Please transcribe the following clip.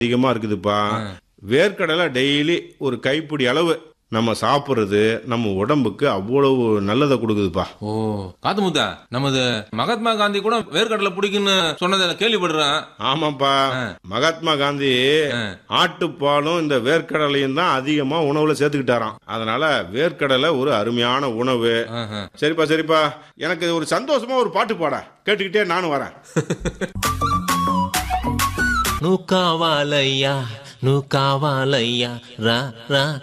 அதிகமா இருக்குதுப்பா வேர்க்கடலை டெய்லி ஒரு கைப்பிடி அளவு நம்ம சாப்பிடுறது நம்ம உடம்புக்கு அவ்வளவு நல்லதை கொடுக்குதுப்பா ஓ காத்து முத்தா நமது மகாத்மா காந்தி கூட வேர்க்கடலை பிடிக்குன்னு சொன்னதை நான் கேள்விப்படுறேன் ஆமாப்பா மகாத்மா காந்தி ஆட்டுப்பாலும் இந்த வேர்க்கடலையும் தான் அதிகமா உணவுல சேர்த்துக்கிட்டாராம் அதனால வேர்க்கடலை ஒரு அருமையான உணவு ஆஹா. சரிப்பா சரிப்பா எனக்கு ஒரு சந்தோஷமா ஒரு பாட்டு பாட கேட்டுக்கிட்டே நானும் வரேன் నువ్వు కావాలయ్యా నువ్వు కావాలయ్యా రా రా